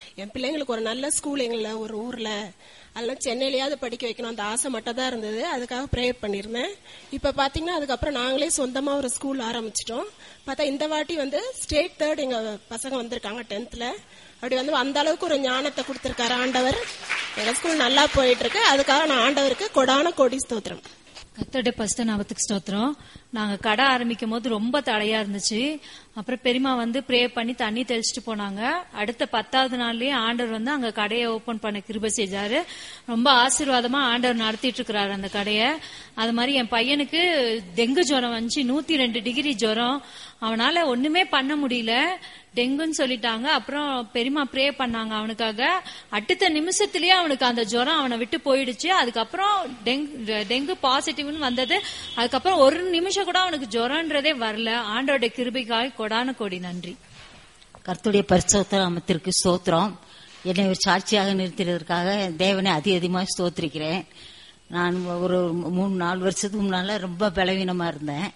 என் பிள்ளைங்களுக்கு ஒரு நல்ல ஸ்கூல் எங்கள ஒரு ஊர்ல அதெல்லாம் சென்னையிலயாவது படிக்க வைக்கணும் அந்த ஆசை மட்டும் தான் இருந்தது அதுக்காக ப்ரேயர் பண்ணியிருந்தேன் இப்ப பாத்தீங்கன்னா அதுக்கப்புறம் நாங்களே சொந்தமா ஒரு ஸ்கூல் ஆரம்பிச்சிட்டோம் பார்த்தா இந்த வாட்டி வந்து ஸ்டேட் தேர்ட் எங்க பசங்க வந்திருக்காங்க டென்த்ல அப்படி வந்து அந்த அளவுக்கு ஒரு ஞானத்தை கொடுத்திருக்காரு ஆண்டவர் எங்க ஸ்கூல் நல்லா போயிட்டு இருக்கு அதுக்காக நான் ஆண்டவருக்கு கொடான கோடி ஸ்தோத்திரம் கத்தோட பஸ்த நாமத்துக்கு ஸ்தோத்திரம் நாங்க கடை ஆரம்பிக்கும் போது ரொம்ப தடையா இருந்துச்சு அப்புறம் பெரியமா வந்து ப்ரே பண்ணி தண்ணி தெளிச்சிட்டு போனாங்க அடுத்த பத்தாவது நாள்லயே ஆண்டவர் வந்து அங்க கடையை ஓபன் பண்ண கிருப செஞ்சாரு ரொம்ப ஆசீர்வாதமா ஆண்டவர் நடத்திட்டு இருக்கிறாரு அந்த கடையை அது மாதிரி என் பையனுக்கு டெங்கு ஜுரம் வந்துச்சு நூத்தி ரெண்டு டிகிரி ஜுரம் அவனால ஒண்ணுமே பண்ண முடியல டெங்குன்னு சொல்லிட்டாங்க அப்புறம் பெரியமா ப்ரே பண்ணாங்க அவனுக்காக அடுத்த நிமிஷத்திலேயே அவனுக்கு அந்த ஜுரம் அவனை விட்டு போயிடுச்சு அதுக்கப்புறம் டெங்கு டெங்கு பாசிட்டிவ்னு வந்தது அதுக்கப்புறம் ஒரு நிமிஷம் கூட அவனுக்கு ஜுரம்ன்றதே வரல ஆண்டோட கிருபைக்காய் கொடான கோடி நன்றி கர்த்துடைய பரிசுத்த நாமத்திற்கு ஸ்தோத்திரம் என்னை ஒரு சாட்சியாக நிறுத்தினதற்காக தேவனை அதி அதிகமாக ஸ்தோத்திரிக்கிறேன் நான் ஒரு மூணு நாலு வருஷத்துக்கு முன்னால ரொம்ப பலவீனமா இருந்தேன்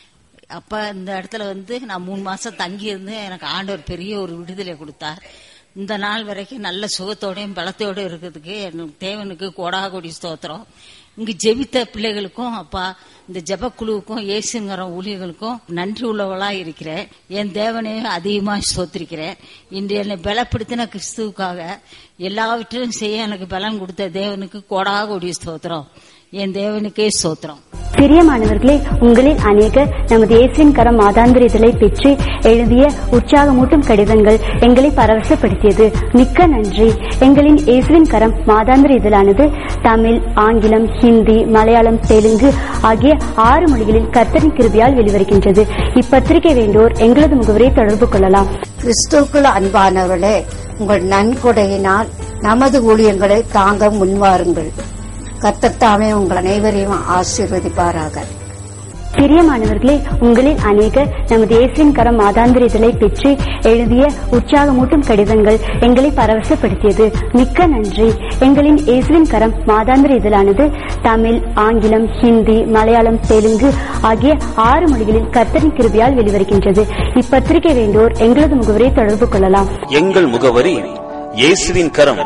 அப்ப இந்த இடத்துல வந்து நான் மூணு மாசம் தங்கி இருந்து எனக்கு ஆண்டவர் பெரிய ஒரு விடுதலை கொடுத்தார் இந்த நாள் வரைக்கும் நல்ல சுகத்தோடையும் பலத்தோடையும் இருக்கிறதுக்கு எனக்கு தேவனுக்கு கோடா கோடி ஸ்தோத்திரம் இங்கு ஜெபித்த பிள்ளைகளுக்கும் அப்பா இந்த ஜெபக்குழுவுக்கும் இயேசுங்கிற ஊழியர்களுக்கும் நன்றி உள்ளவளா இருக்கிறேன் என் தேவனையும் அதிகமா ஸ்தோத்திரிக்கிறேன் இன்று என்னை பலப்படுத்தின கிறிஸ்துவுக்காக எல்லாவற்றையும் செய்ய எனக்கு பலன் கொடுத்த தேவனுக்கு கோடா கோடி ஸ்தோத்திரம் என் தேவனுக்கே ஸ்தோத்திரம் பிரியமானவர்களே உங்களில் அநேகர் நமது இயேசுவின் கரம் மாதாந்திர இதழை பெற்று எழுதிய உற்சாகமூட்டும் கடிதங்கள் எங்களை பரவசப்படுத்தியது மிக்க நன்றி எங்களின் இயேசுவின் கரம் மாதாந்திர இதழானது தமிழ் ஆங்கிலம் ஹிந்தி மலையாளம் தெலுங்கு ஆகிய ஆறு மொழிகளில் கர்த்தரின் கிருபியால் வெளிவருகின்றது இப்பத்திரிகை வேண்டோர் எங்களது முகவரை தொடர்பு கொள்ளலாம் கிறிஸ்துக்குள் அன்பானவர்களே உங்கள் நன்கொடையினால் நமது ஊழியங்களை தாங்க முன்வாருங்கள் கத்தத்தாமே உங்கள் அனைவரையும் ஆசீர்வதிப்பாராக பிரியமானவர்களே உங்களில் அநேகர் நமது இயேசுவின் கரம் மாதாந்திர இதழை பெற்று எழுதிய உற்சாகமூட்டும் கடிதங்கள் எங்களை பரவசப்படுத்தியது மிக்க நன்றி எங்களின் இயேசுவின் கரம் மாதாந்திர இதழானது தமிழ் ஆங்கிலம் ஹிந்தி மலையாளம் தெலுங்கு ஆகிய ஆறு மொழிகளில் கர்த்தரின் கிருபியால் வெளிவருகின்றது இப்பத்திரிகை வேண்டோர் எங்களது முகவரை தொடர்பு கொள்ளலாம் எங்கள் முகவரி இயேசுவின் கரம்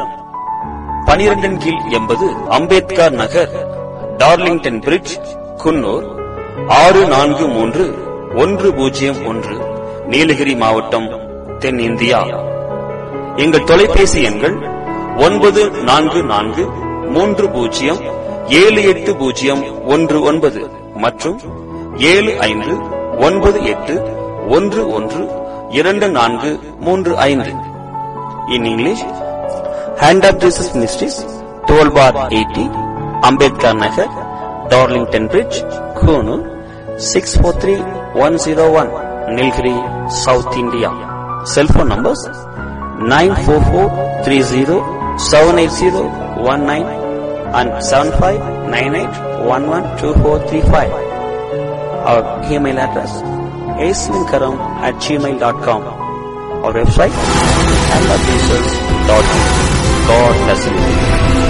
பனிரெண்டின் கீழ் எண்பது அம்பேத்கர் நகர் டார்லிங்டன் பிரிட்ஜ் குன்னூர் ஆறு நான்கு மூன்று ஒன்று பூஜ்ஜியம் ஒன்று நீலகிரி மாவட்டம் தென்னிந்தியா எங்கள் தொலைபேசி எண்கள் ஒன்பது நான்கு நான்கு மூன்று பூஜ்ஜியம் ஏழு எட்டு பூஜ்ஜியம் ஒன்று ஒன்பது மற்றும் ஏழு ஐந்து ஒன்பது எட்டு ஒன்று ஒன்று இரண்டு நான்கு மூன்று ஐந்து in English hand of Jesus ministries twelve bar eighty Ambedkar Nagar Darlington bridge Coonoor six four three one zero one Nilgiri south India cellphone numbers nine four four three zero seven eight zero one nine and seven five nine eight one one two four three five our email address aswinkaram at gmail dot com our website and our Jesus.in. God bless you.